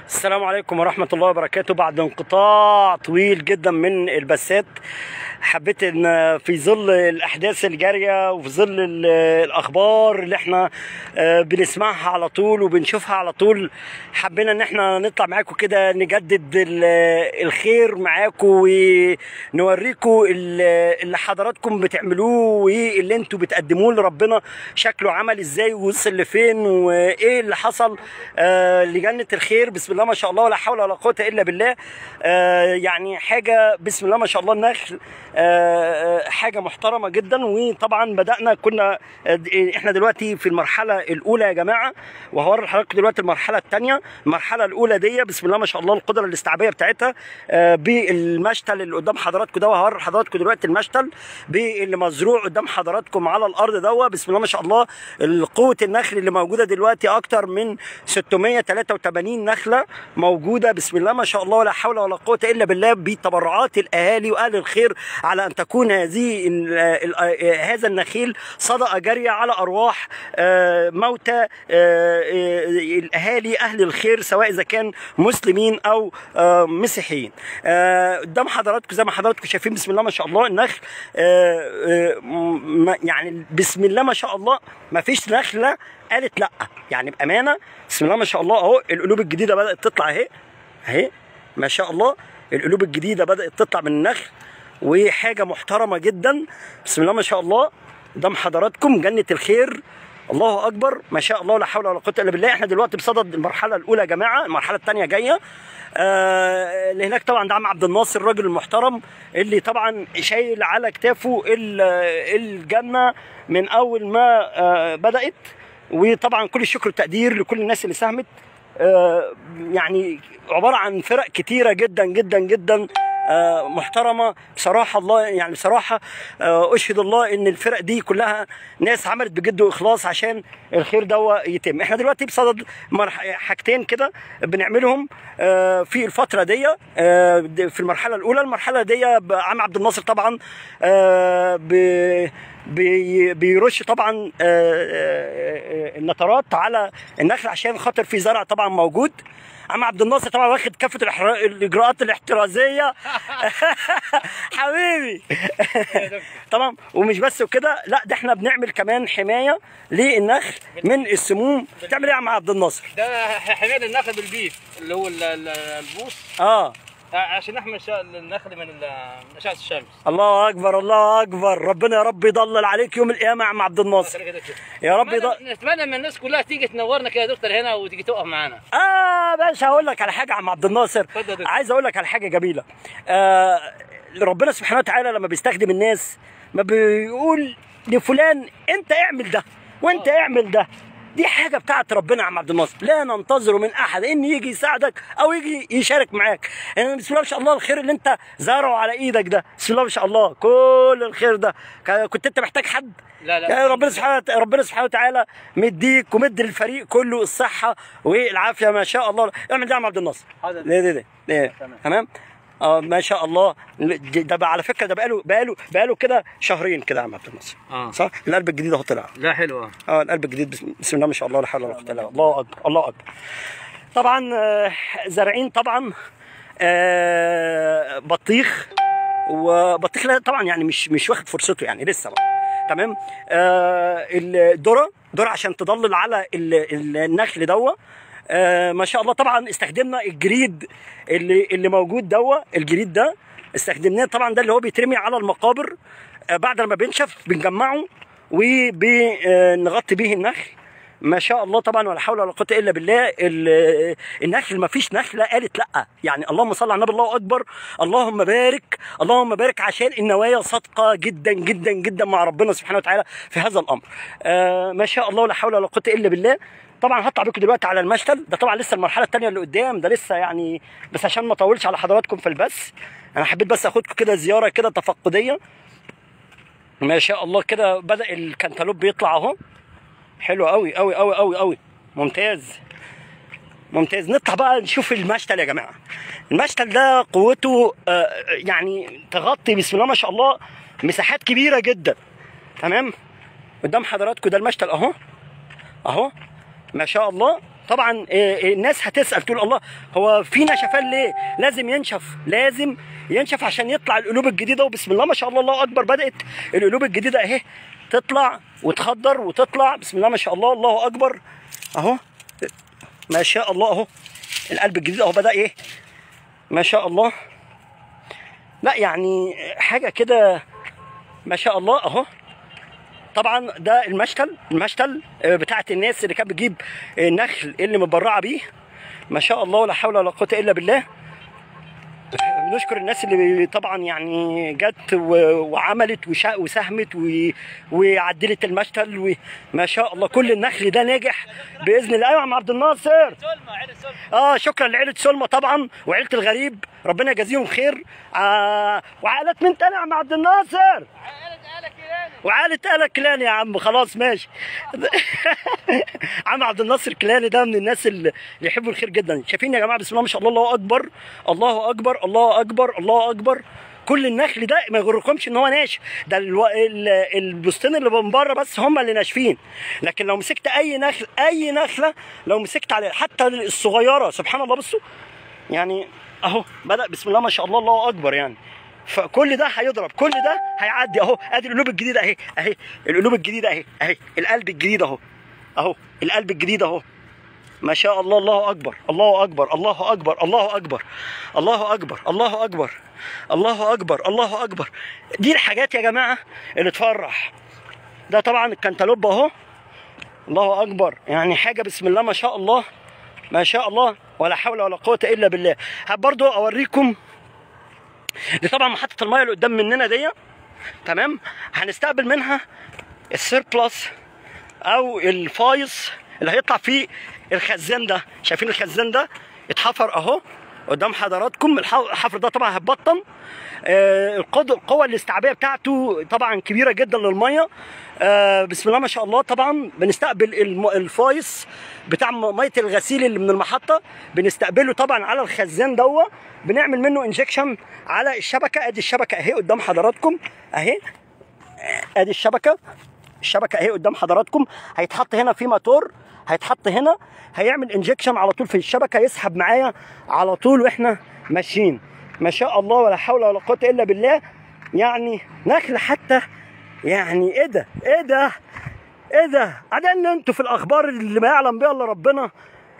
السلام عليكم ورحمة الله وبركاته بعد انقطاع طويل جدا من البثات حبيت ان في ظل الاحداث الجاريه وفي ظل ال- الاخبار اللي احنا آه، بنسمعها على طول وبنشوفها على طول حبينا ان احنا نطلع معاكم كده نجدد ال- الخير معاكم ونوريكم ال- اللي حضراتكم بتعملوه واللي انتوا بتقدموه لربنا شكله عمل ازاي ووصل لفين وايه اللي حصل آه، لجنه الخير بسم الله ما شاء الله ولا حول ولا قوه الا بالله آه، يعني حاجه بسم الله ما شاء الله النخل آه، آه، حاجه محترمه جدا وطبعا بدانا كنا آه، احنا دلوقتي في المرحله الاولى يا جماعه وهوري لحضراتكم دلوقتي المرحله الثانيه المرحله الاولى دي بسم الله ما شاء الله القدره الاستيعابيه بتاعتها آه، بالمشتل اللي قدام حضراتكم ده وهوري لحضراتكم دلوقتي المشتل باللي مزروع قدام حضراتكم على الارض ده بسم الله ما شاء الله قوه النخل اللي موجوده دلوقتي اكتر من 683 نخله موجوده بسم الله ما شاء الله ولا حول ولا قوه الا بالله بتبرعات الاهالي واهل الخير على ان تكون هذه ال- ال- هذا النخيل صدقه جاريه على ارواح آه، موتى آه، آه، الاهالي اهل الخير سواء اذا كان مسلمين او آه، مسيحيين آه، قدام حضراتكم زي ما حضراتكم شايفين بسم الله ما شاء الله النخل آه، آه، م- يعني بسم الله ما شاء الله ما فيش نخله قالت لا يعني بامانه بسم الله ما شاء الله اهو القلوب الجديده بدات تطلع اهي اهي ما شاء الله القلوب الجديده بدات تطلع من النخل وحاجه محترمه جدا بسم الله ما شاء الله قدام حضراتكم جنه الخير الله اكبر ما شاء الله لا حول ولا قوه الا بالله احنا دلوقتي بصدد المرحله الاولى يا جماعه المرحله الثانيه جايه آه اللي هناك طبعا ده عم عبد الناصر الراجل المحترم اللي طبعا شايل على كتافه ال- الجنه من اول ما آه بدات وطبعا كل الشكر والتقدير لكل الناس اللي ساهمت آه، يعني عباره عن فرق كتيره جدا جدا جدا آه، محترمه بصراحه الله يعني بصراحه آه، اشهد الله ان الفرق دي كلها ناس عملت بجد واخلاص عشان الخير ده يتم احنا دلوقتي بصدد مرح- حاجتين كده بنعملهم آه، في الفتره دي آه، دي في المرحله الاولى المرحله دي عم عبد الناصر طبعا آه، ب- بي- بيرش طبعا آه، آه، آه، النترات على النخل عشان خاطر في زرع طبعا موجود عم عبد الناصر طبعا واخد كافه الإحرا- الاجراءات الاحترازيه حبيبي طبعا ومش بس وكده لا ده احنا بنعمل كمان حمايه للنخل من السموم بتعمل ايه يا عم عبد الناصر ده حماية النخل بالبيف اللي هو ال- ال- البوص اه عشان نحمي الش- النخل من ال- من اشعه الشمس الله اكبر الله اكبر ربنا يا رب يضلل عليك يوم القيامه يا عم عبد الناصر خلي كده كده. يا رب يضل نتمنى نتمنى من الناس كلها تيجي تنورنا كده يا دكتور هنا وتيجي تقف معانا اه باشا هقول لك على حاجه يا عم عبد الناصر اتفضل يا دكتور. عايز اقول لك على حاجه جميله آه ربنا سبحانه وتعالى لما بيستخدم الناس ما بيقول لفلان انت اعمل ده وانت اعمل ده دي حاجة بتاعت ربنا يا عم عبد الناصر، لا ننتظر من أحد إن يجي يساعدك أو يجي يشارك معاك، يعني بسم الله ما شاء الله الخير اللي أنت زارعه على إيدك ده، بسم الله ما شاء الله كل الخير ده، كا- كنت أنت محتاج حد؟ لا، لا. يعني ربنا سبحانه ربنا سبحانه وتعالى مديك ومد الفريق كله الصحة والعافية ما شاء الله، اعمل ده يا عم عبد الناصر. حاضر. ده ده ده ده. تمام. تمام اه ما شاء الله ده بقى على فكره ده بقاله بقاله بقاله كده شهرين كده يا عم عبد الناصر اه صح القلب الجديد اهو طلع لا حلوه اه القلب الجديد بسم, بسم الله ما شاء الله لا حول ولا قوه الا بالله الله اكبر الله اكبر طبعا آه، زارعين طبعا آه، بطيخ وبطيخ لا طبعا يعني مش مش واخد فرصته يعني لسه بقى تمام آه الذره ذره عشان تضلل على ال- ال- النخل دوا آه ما شاء الله طبعا استخدمنا الجريد اللي اللي موجود دوا الجريد ده استخدمناه طبعا ده اللي هو بيترمي على المقابر آه بعد لما بينشف بنجمعه وبنغطي بيه النخل ما شاء الله طبعا ولا حول ولا قوه الا بالله ال- النخل ما فيش نخله قالت لا يعني اللهم صل على النبي الله اكبر اللهم بارك اللهم بارك عشان النوايا صادقه جدا جدا جدا مع ربنا سبحانه وتعالى في هذا الامر آه ما شاء الله ولا حول ولا قوه الا بالله طبعا هطلع بيكم دلوقتي على المشتل ده طبعا لسه المرحله الثانيه اللي قدام ده لسه يعني بس عشان ما اطولش على حضراتكم في البث انا حبيت بس اخدكم كده زياره كده تفقديه ما شاء الله كده بدا الكنتالوب بيطلع اهو حلو قوي قوي قوي قوي قوي ممتاز ممتاز نطلع بقى نشوف المشتل يا جماعه المشتل ده قوته آه، يعني تغطي بسم الله ما شاء الله مساحات كبيره جدا تمام قدام حضراتكم ده المشتل اهو اهو ما شاء الله طبعا آه، الناس هتسال تقول الله هو في نشفان ليه لازم ينشف لازم ينشف عشان يطلع القلوب الجديده وبسم الله ما شاء الله الله اكبر بدات القلوب الجديده اهي تطلع وتخضر وتطلع بسم الله ما شاء الله الله اكبر اهو ما شاء الله اهو القلب الجديد اهو بدا ايه ما شاء الله لا يعني حاجه كده ما شاء الله اهو طبعا ده المشتل المشتل آه، بتاعت الناس اللي كانت بتجيب النخل اللي متبرعه بيه ما شاء الله ولا حول ولا قوه الا بالله نشكر الناس اللي طبعا يعني جت و- وعملت وشا- وساهمت و- وعدلت المشتل وما شاء الله كل النخل ده ناجح باذن الله ايوه يا عم عبد الناصر سلمى عيله سلمى اه شكرا لعيله سلمى طبعا وعيله الغريب ربنا يجازيهم خير آه وعائلات من تاني يا عم عبد الناصر عيله عيله كيراني وعائلة آل كلاني يا عم خلاص ماشي عم عبد الناصر كلاني ده من الناس اللي اللي يحبوا الخير جدا شايفين يا جماعه بسم الله ما شاء الله الله اكبر الله اكبر الله اكبر الله اكبر كل النخل ده ما يغركمش ان هو ناشف ده الو... ال- البستان اللي من بره بس هم اللي ناشفين لكن لو مسكت اي نخل اي نخله لو مسكت على حتى الصغيره سبحان الله بصوا يعني اهو بدا بسم الله ما شاء الله الله اكبر يعني فكل ده هيضرب كل ده هيعدي اهو ادي القلوب الجديده اهي اهي القلوب الجديده اهي اهي القلب الجديد اهو اهو القلب الجديد اهو ما شاء الله الله اكبر الله اكبر الله اكبر الله اكبر الله اكبر الله اكبر الله اكبر الله اكبر دي الحاجات يا جماعه اللي تفرح ده طبعا الكنتالوب اهو الله اكبر يعني حاجه بسم الله ما شاء الله ما شاء الله ولا حول ولا قوه الا بالله برضو اوريكم دي طبعا محطه الميه اللي قدام مننا دي تمام هنستقبل منها السيربلس او الفايص اللي هيطلع فيه الخزان ده شايفين الخزان ده اتحفر اهو قدام حضراتكم الح- الحفر ده طبعا هيتبطن آه، القد- القوة الاستيعابية بتاعته طبعا كبيرة جدا للمية آه، بسم الله ما شاء الله طبعا بنستقبل الم- الفايص بتاع م- مية الغسيل اللي من المحطة بنستقبله طبعا على الخزان دوا بنعمل منه انجكشن على الشبكة ادي الشبكة اهي قدام حضراتكم اهي ادي الشبكه الشبكه اهي قدام حضراتكم هيتحط هنا في موتور هيتحط هنا هيعمل انجكشن على طول في الشبكه يسحب معايا على طول واحنا ماشيين ما شاء الله ولا حول ولا قوه الا بالله يعني نخل حتى يعني ايه ده ايه ده ايه ده عدن انتوا في الاخبار اللي ما يعلم بها الا ربنا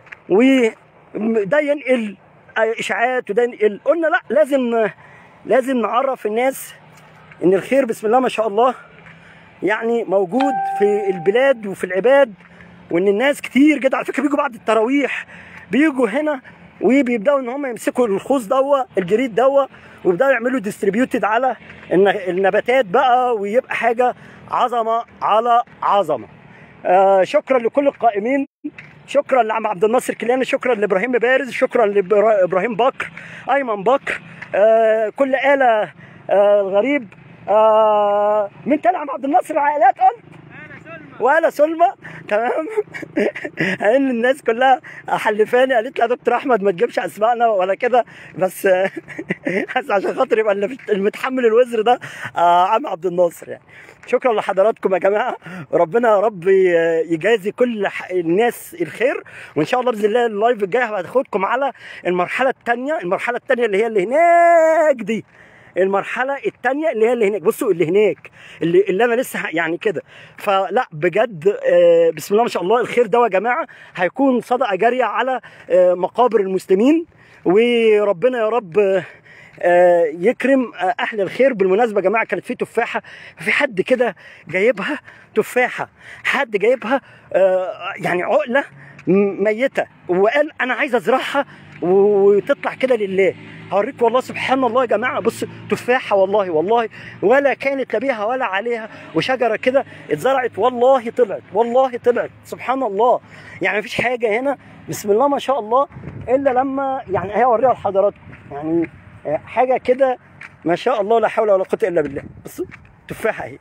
وده ينقل اشاعات وده ينقل قلنا لا لازم لازم نعرف الناس ان الخير بسم الله ما شاء الله يعني موجود في البلاد وفي العباد وان الناس كتير جدا على فكره بيجوا بعد التراويح بيجوا هنا وبيبداوا ان هم يمسكوا الخوص دوا الجريد دوا ويبداوا يعملوا ديستريبيوتد على الن- النباتات بقى ويبقى حاجه عظمه على عظمه آه شكرا لكل القائمين شكرا لعم عبد الناصر كيلاني شكرا لابراهيم بارز شكرا لابراهيم بكر ايمن بكر آه كل آلة آه غريب آه مين تاني عم عبد الناصر عائلات قلت انا سلمى ولا سلمى تمام ان الناس كلها حلفاني قالت لي يا دكتور احمد ما تجيبش اسمائنا ولا كده بس بس عشان خاطر يبقى اللي المتحمل الوزر ده آه، عم عبد الناصر يعني شكرا لحضراتكم يا جماعه وربنا يا رب يجازي كل ح- الناس الخير وان شاء الله باذن الله اللايف الجاي هاخدكم على المرحله الثانيه المرحله الثانيه اللي هي اللي هناك دي المرحله الثانيه اللي هي اللي هناك بصوا اللي هناك اللي, اللي انا لسه ه- يعني كده فلا بجد آه، بسم الله ما شاء الله الخير ده يا جماعه هيكون صدقه جاريه على آه، مقابر المسلمين وربنا يا رب آه، آه، يكرم آه، اهل الخير بالمناسبه يا جماعه كانت في تفاحه في حد كده جايبها تفاحه حد جايبها آه، يعني عقله م- ميته وقال انا عايز ازرعها وتطلع كده لله هوريك والله سبحان الله يا جماعه بص تفاحه والله والله ولا كانت لا بيها ولا عليها وشجره كده اتزرعت والله طلعت والله طلعت سبحان الله يعني مفيش حاجه هنا بسم الله ما شاء الله الا لما يعني هي اوريها لحضراتكم يعني حاجه كده ما شاء الله لا حول ولا قوه الا بالله بصوا تفاحه اهي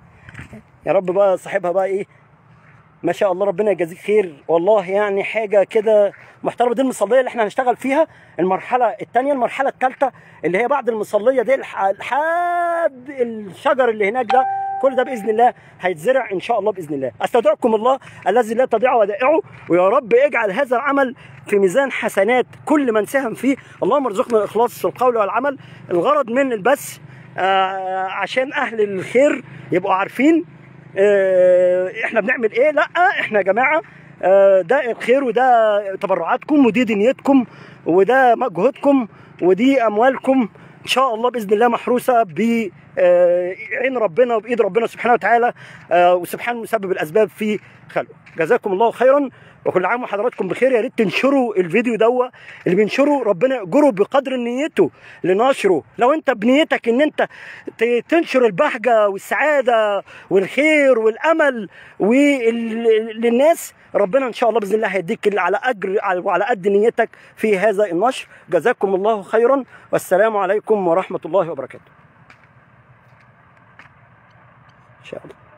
يا رب بقى صاحبها بقى ايه ما شاء الله ربنا يجازيك خير والله يعني حاجه كده محترمه دي المصليه اللي احنا هنشتغل فيها المرحله الثانيه المرحله الثالثه اللي هي بعد المصليه دي لح- لحد الشجر اللي هناك ده كل ده باذن الله هيتزرع ان شاء الله باذن الله استودعكم الله الذي لا تضيع ودائعه ويا رب اجعل هذا العمل في ميزان حسنات كل من ساهم فيه اللهم ارزقنا الاخلاص في القول والعمل الغرض من البث آه، عشان اهل الخير يبقوا عارفين آه، احنا بنعمل ايه لا احنا يا جماعه آه، ده الخير وده تبرعاتكم ودي دنيتكم وده مجهودكم ودي اموالكم ان شاء الله باذن الله محروسه ب آه، عين ربنا وبايد ربنا سبحانه وتعالى آه، وسبحان مسبب الاسباب في خلقه جزاكم الله خيرا وكل عام وحضراتكم بخير يا ريت تنشروا الفيديو دوا اللي بينشره ربنا يأجره بقدر نيته لنشره لو انت بنيتك ان انت ت- تنشر البهجه والسعاده والخير والامل وال- للناس ربنا ان شاء الله باذن الله هيديك اللي على اجر على- وعلى قد نيتك في هذا النشر جزاكم الله خيرا والسلام عليكم ورحمه الله وبركاته ان شاء الله